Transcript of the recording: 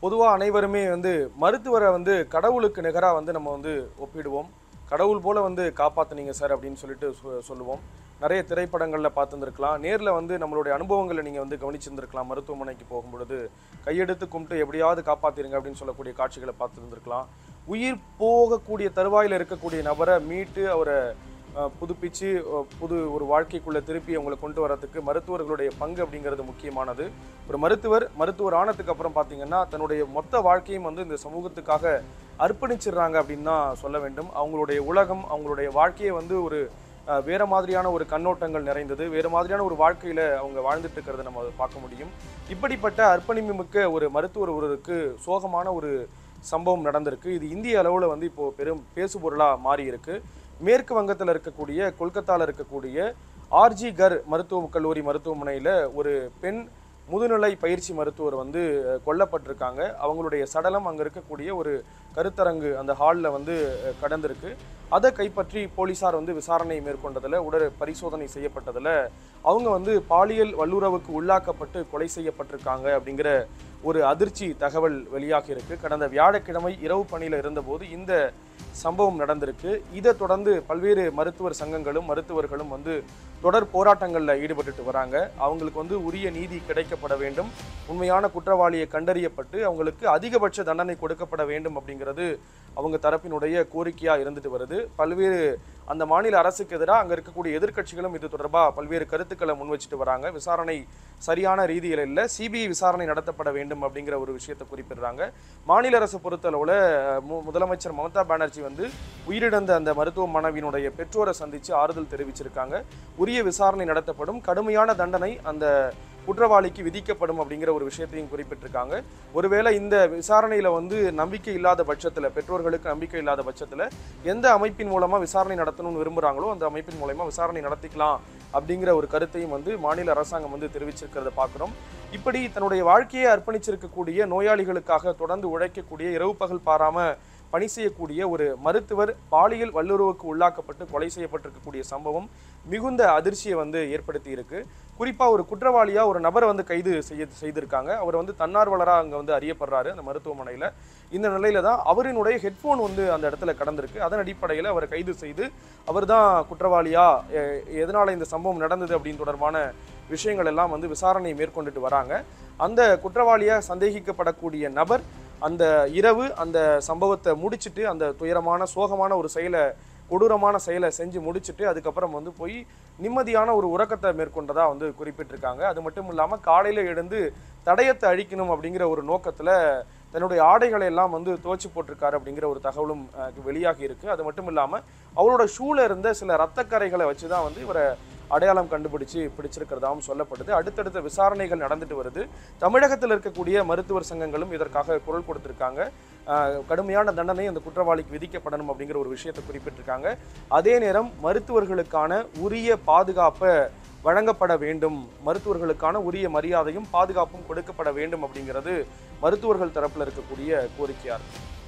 பொதுவாக அனைவருமே வந்து மருத்துவரை வந்து கடவுளுக்கு நிகராக வந்து நம்ம வந்து ஒப்பிடுவோம் கடவுள் போல வந்து காப்பாத்துனீங்க சார் அப்படின்னு சொல்லிட்டு சொ- சொல்லுவோம் நிறைய திரைப்படங்களில் பார்த்துருந்துருக்கலாம் நேரில் வந்து நம்மளுடைய அனுபவங்களை நீங்கள் வந்து கவனிச்சிருந்திருக்கலாம் மருத்துவமனைக்கு போகும்பொழுது கையெடுத்து கும்பிட்டு எப்படியாவது காப்பாத்திருங்க அப்படின்னு சொல்லக்கூடிய காட்சிகளை பார்த்துருந்துருக்கலாம் உயிர் போகக்கூடிய தருவாயில் இருக்கக்கூடிய நபரை மீட்டு அவரை அஹ், புதுப்பிச்சு அஹ், புது ஒரு வாழ்க்கைக்குள்ள திருப்பி அவங்களை கொண்டு வரதுக்கு மருத்துவர்களுடைய பங்கு அப்படிங்கிறது முக்கியமானது ஒரு மருத்துவர் மருத்துவர் ஆனதுக்கு அப்புறம் பார்த்தீங்கன்னா தன்னுடைய மொத்த வாழ்க்கையும் வந்து இந்த சமூகத்துக்காக அர்ப்பணிச்சிடுறாங்க அப்படின்னு தான் சொல்ல வேண்டும் அவங்களுடைய உலகம் அவங்களுடைய வாழ்க்கையை வந்து ஒரு அஹ், வேற மாதிரியான ஒரு கண்ணோட்டங்கள் நிறைந்தது வேற மாதிரியான ஒரு வாழ்க்கையில அவங்க வாழ்ந்துட்டு இருக்கிறத நம்ம அதை பார்க்க முடியும் இப்படிப்பட்ட அர்ப்பணிப்பு மிக்க ஒரு மருத்துவர் ஒருவருக்கு சோகமான ஒரு சம்பவம் நடந்திருக்கு இது இந்திய அளவில் வந்து இப்போ பெரும் பேசுபொருளாக மாறி இருக்கு மேற்கு வங்கத்தில் இருக்கக்கூடிய கொல்கத்தாவில் இருக்கக்கூடிய ஆர்ஜி கர் மருத்துவ கல்லூரி மருத்துவமனையில் ஒரு பெண் முதுநிலை பயிற்சி மருத்துவர் வந்து அஹ், கொல்லப்பட்டிருக்காங்க அவங்களுடைய சடலம் அங்கே இருக்கக்கூடிய ஒரு கருத்தரங்கு அந்த ஹாலில் வந்து அஹ், கடந்திருக்கு அதை கைப்பற்றி போலீசார் வந்து விசாரணை மேற்கொண்டதில் உடல் பரிசோதனை செய்யப்பட்டதில் அவங்க வந்து பாலியல் வல்லுறவுக்கு உள்ளாக்கப்பட்டு கொலை செய்யப்பட்டிருக்காங்க அப்படிங்கிற ஒரு அதிர்ச்சி தகவல் வெளியாகி இருக்கு கடந்த வியாழக்கிழமை இரவு பணியில் இருந்தபோது இந்த சம்பவம் நடந்திருக்கு இதை தொடர்ந்து பல்வேறு மருத்துவர் சங்கங்களும் மருத்துவர்களும் வந்து தொடர் போராட்டங்களில் ஈடுபட்டுட்டு வராங்க அவங்களுக்கு வந்து உரிய நீதி கிடைக்கப்பட வேண்டும் உண்மையான குற்றவாளியை கண்டறியப்பட்டு அவங்களுக்கு அதிகபட்ச தண்டனை கொடுக்கப்பட வேண்டும் அப்படிங்கிறது அவங்க தரப்பினுடைய கோரிக்கையா இருந்துட்டு வருது பல்வேறு அந்த மாநில அரசுக்கு எதிராக அங்க இருக்கக்கூடிய எதிர்க்கட்சிகளும் இது தொடர்பா பல்வேறு கருத்துக்களை முன் வச்சுட்டு வராங்க விசாரணை சரியான ரீதியில் இல்லை சிபிஐ விசாரணை நடத்தப்பட வேண்டும் அப்படிங்கிற ஒரு விஷயத்தை குறிப்பிடுறாங்க மாநில அரசு பொறுத்தளவுல மு- முதலமைச்சர் மமதா பானர்ஜி வந்து உயிரிழந்த அந்த மருத்துவ மாணவியினுடைய பெற்றோரை சந்திச்சு ஆறுதல் தெரிவிச்சிருக்காங்க உரிய விசாரணை நடத்தப்படும் கடுமையான தண்டனை அந்த குற்றவாளிக்கு விதிக்கப்படும் அப்படிங்கிற ஒரு விஷயத்தையும் குறிப்பிட்டிருக்காங்க ஒருவேளை இந்த விசாரணையில வந்து நம்பிக்கை இல்லாத பட்சத்துல பெற்றோர்களுக்கு நம்பிக்கை இல்லாத பட்சத்துல எந்த அமைப்பின் மூலமா விசாரணை நடத்தணும்னு விரும்புறாங்களோ அந்த அமைப்பின் மூலமா விசாரணை நடத்திக்கலாம் அப்படிங்கிற ஒரு கருத்தையும் வந்து மாநில அரசாங்கம் வந்து தெரிவிச்சிருக்கிறத பார்க்குறோம் இப்படி தன்னுடைய வாழ்க்கையை அர்ப்பணிச்சிருக்கக்கூடிய நோயாளிகளுக்காக தொடர்ந்து உழைக்கக்கூடிய இரவு பகல் பாராம பணி செய்யக்கூடிய ஒரு மருத்துவர் பாலியல் வல்லுறவுக்கு உள்ளாக்கப்பட்டு கொலை செய்யப்பட்டிருக்கக்கூடிய சம்பவம் மிகுந்த அதிர்ச்சியை வந்து ஏற்படுத்தி இருக்கு குறிப்பா ஒரு குற்றவாளியா ஒரு நபரை வந்து கைது செய்ய செய்திருக்காங்க அவர் வந்து தன்னார்வலரா அங்க வந்து அறியப்படுறாரு அந்த மருத்துவமனையில இந்த நிலையில தான் அவரினுடைய ஹெட்ஃபோன் வந்து அந்த இடத்துல கடந்திருக்கு அதன் அடிப்படையில் அவரை கைது செய்து அவர்தான் குற்றவாளியா எ- எதனால இந்த சம்பவம் நடந்தது அப்படின்னு தொடர்பான விஷயங்கள் எல்லாம் வந்து விசாரணை மேற்கொண்டுட்டு வராங்க அந்த குற்றவாளியா சந்தேகிக்கப்படக்கூடிய நபர் அந்த இரவு அந்த சம்பவத்தை முடிச்சிட்டு அந்த துயரமான சோகமான ஒரு செயலை கொடூரமான செயலை செஞ்சு முடிச்சிட்டு அதுக்கப்புறம் வந்து போய் நிம்மதியான ஒரு உறக்கத்தை மேற்கொண்டதா வந்து குறிப்பிட்டிருக்காங்க அது மட்டும் இல்லாம காலையில எழுந்து தடயத்தை அழிக்கணும் அப்படிங்கிற ஒரு நோக்கத்துல தன்னுடைய ஆடைகளை எல்லாம் வந்து துவச்சி போட்டிருக்காரு அப்படிங்கிற ஒரு தகவலும் அஹ், வெளியாகி இருக்கு அது மட்டும் இல்லாம அவரோட ஷூல இருந்த சில ரத்தக்கரைகளை வச்சு தான் வந்து இவரை அடையாளம் கண்டுபிடிச்சு பிடிச்சிருக்கிறதாவும் சொல்லப்படுது அடுத்தடுத்த விசாரணைகள் நடந்துட்டு வருது தமிழகத்தில் இருக்கக்கூடிய மருத்துவர் சங்கங்களும் இதற்காக குரல் கொடுத்திருக்காங்க அஹ், கடுமையான தண்டனை அந்த குற்றவாளிக்கு விதிக்கப்படணும் அப்படிங்கிற ஒரு விஷயத்தை குறிப்பிட்டிருக்காங்க அதே நேரம் மருத்துவர்களுக்கான உரிய பாதுகாப்பை வழங்கப்பட வேண்டும் மருத்துவர்களுக்கான உரிய மரியாதையும் பாதுகாப்பும் கொடுக்கப்பட வேண்டும் அப்படிங்கிறது மருத்துவர்கள் தரப்புல இருக்கக்கூடிய கோரிக்கையா இருக்கு